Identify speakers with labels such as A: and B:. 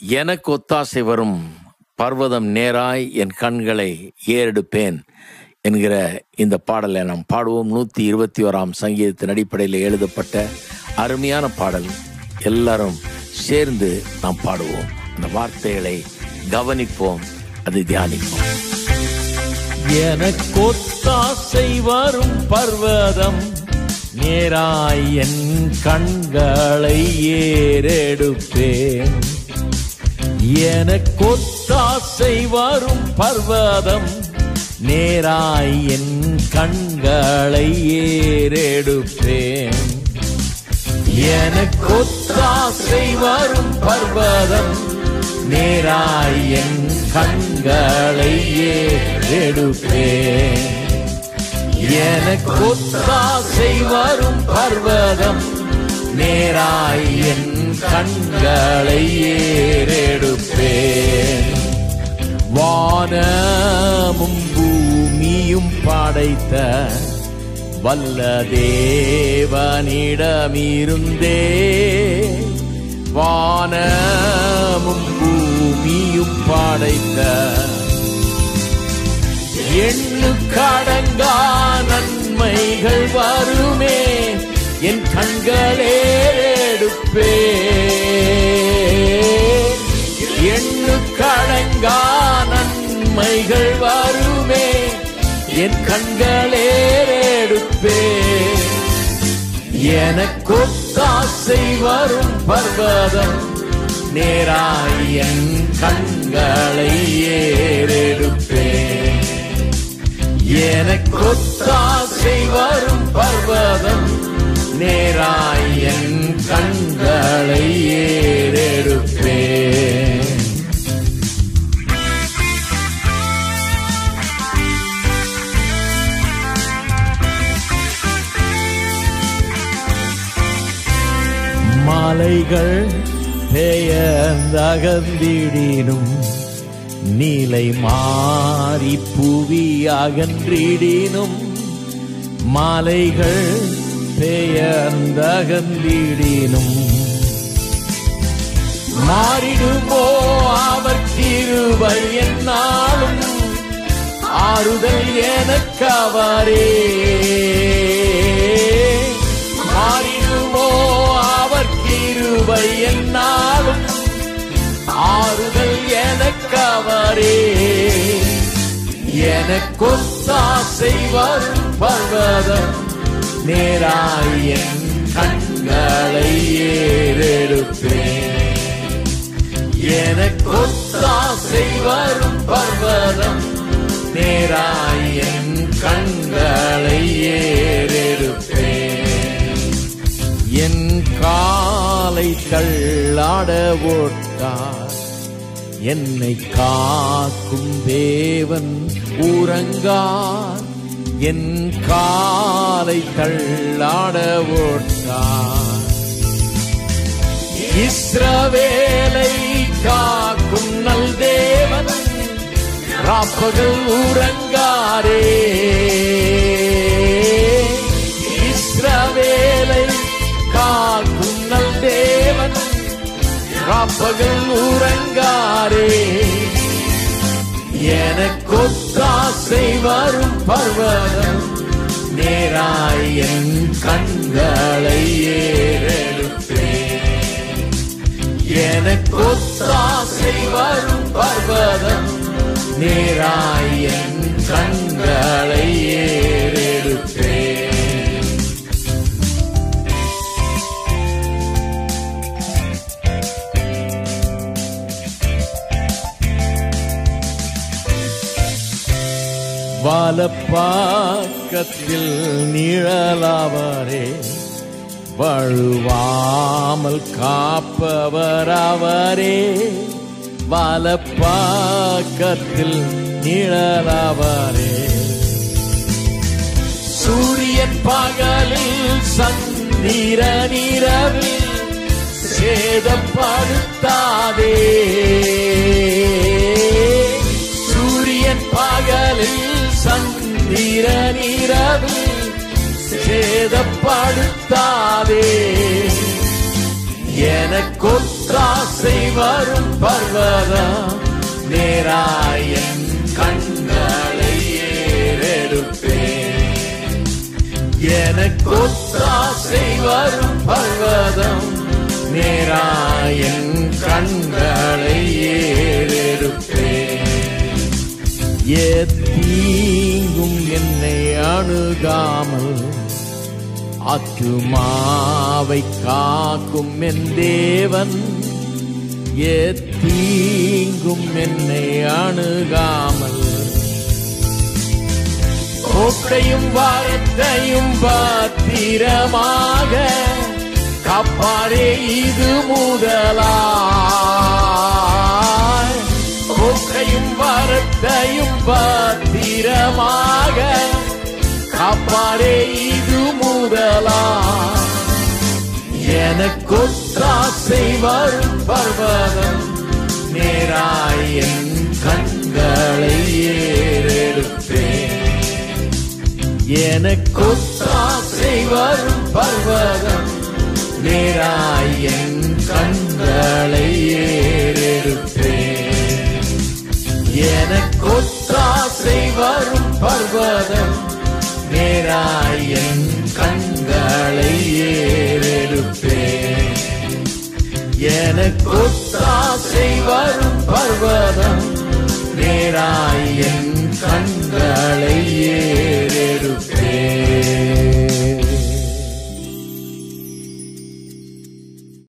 A: எனக்கு ஒத்தாசை வரும் பர்வதம் நேராய் என் கண்களை ஏறெடுப்பேன் என்கிற இந்த பாடலை நாம் பாடுவோம் நூற்றி இருபத்தி ஓராம் சங்கீதத்தின் அடிப்படையில் எழுதப்பட்ட அருமையான பாடல் எல்லாரும் சேர்ந்து நாம் பாடுவோம் அந்த வார்த்தைகளை கவனிப்போம் அதை தியானிப்போம் எனக்கொத்தாசை வரும் பர்வதம் நேராய் என் கண்களை ஏறெடுப்பேன் எனக்கொத்தாசை வரும் பர்வதம் நேராய் என் கண்களை ஏறெடுப்பேன் எனக்கொத்தாசை வரும் பர்வதம் நேராய் என் கண்களை ஏறெடுப்பேன் எனக்கொத்தாசை வரும் பர்வதம் நேராய் என் கண்களை ஏறெடுப்பேன் வானமும் பூமியும் படைத்த வல்ல தேவனிடமிருந்தே வானமும் பூமியும் படைத்த எண்ணு கடங்கா நன்மைகள் வருமே என் கண்களே எடுப்பே எண்ணு கடங்கா நன்மைகள் வருமே என் கண்களே எடுப்பே எனக்கொத்தாசை வரும் பர்வதம் நேராய் என் கண்களை ஏறெடுப்பேன் எனக்கொத்தாசை வரும் பர்வதம் நேராய் என் கண்களை ஏறெடுப்பேன் மாலைகள் பெயர்ந்தகந்திடினும் நீலை மாறி புவி அகன்றிடினும் மாலைகள் பெயர்ந்தகந்திடினும் மாறிடுமோ அவர் கிருபை என்னாலும் ஆறுதல் எனக்கு அவரே மாறிடுமோ அவர் கிருபை என்னாலும் ஆறுதல் எனக்கு அவரே எனக்கொத்தாசை வரும் பர்வதம் நேராய் என் கண்களை ஏறெடுப்பேன் எனக்கொத்தாசை வரும் பர்வதம் நேராய் என் கண்களை ஏறெடுப்பேன் என் காலை தள்ளாட ஓட்டார் என்னை காக்கும் தேவன் உறங்கார் என் காலை தள்ளாட ஓட்டார் இஸ்ரவேலை காக்கும் நல் தேவன் ராப்பகல் உறங்காரே இஸ்ரவேலை காக்கும் நல் தேவன் ராப்பகல் உறங்காரே எனக்கொத்தாசை வரும் பர்வதம் நேராய் என் கண்களை ஏறெடுப்பேன் எனக்கொத்தாசை வரும் பர்வதம் நேராய் என் கண்களை ஏறெடுப்பேன் வலப்பாக்கத்தில் நிழலாவரே வழுவாமல் காப்பவர் அவரே வலப்பாக்கத்தில் நிழலாவரே சூரியன் பகலில் சந்திர நிரவில் சேதப்படுத்தாதே சூரியன் பகலில் சந்திர நிரவில் சேதப்படுத்தாதே எனக்கொத்த கொத்தாசை வரும் பர்வதம் நேராயன் கண்களை ஏறெடுப்பேன் எனக்கு ஒத்தாசை வரும் பர்வதம் நேராயன் கண்களை ஏறெடுப்பேன் ஏத்தீங்கும் என்னை அணுகாமல் ஆத்துமாவை காக்கும் என் தேவன் ஏத்தீங்கும் என்னை அணுகாமல் கோட்டையும் வாரத்தையும் பத்திரமாக காப்பாரே இது முதலாய் கோட்டையும் வாரத்தையும் பத்திரமாக காப்பாரே இது முதலாய் எனக்கு ஒத்தாசை வரும் பர்வதம் நேராய் என் கண்களை ஏறெடுப்பேன் எனக்கு ஒத்தாசை வரும் பர்வதம் நேராய் என் கண்களை ஏறெடுப்பேன் எனக்கு ஒத்தாசை வரும் பர்வதம் நேராய் என் கண்களை ஏறெடுப்பேன் எனக்கு ஒத்தாசை வரும் பர்வதம் நேராய் என் கண்களை ஏறெடுப்பேன்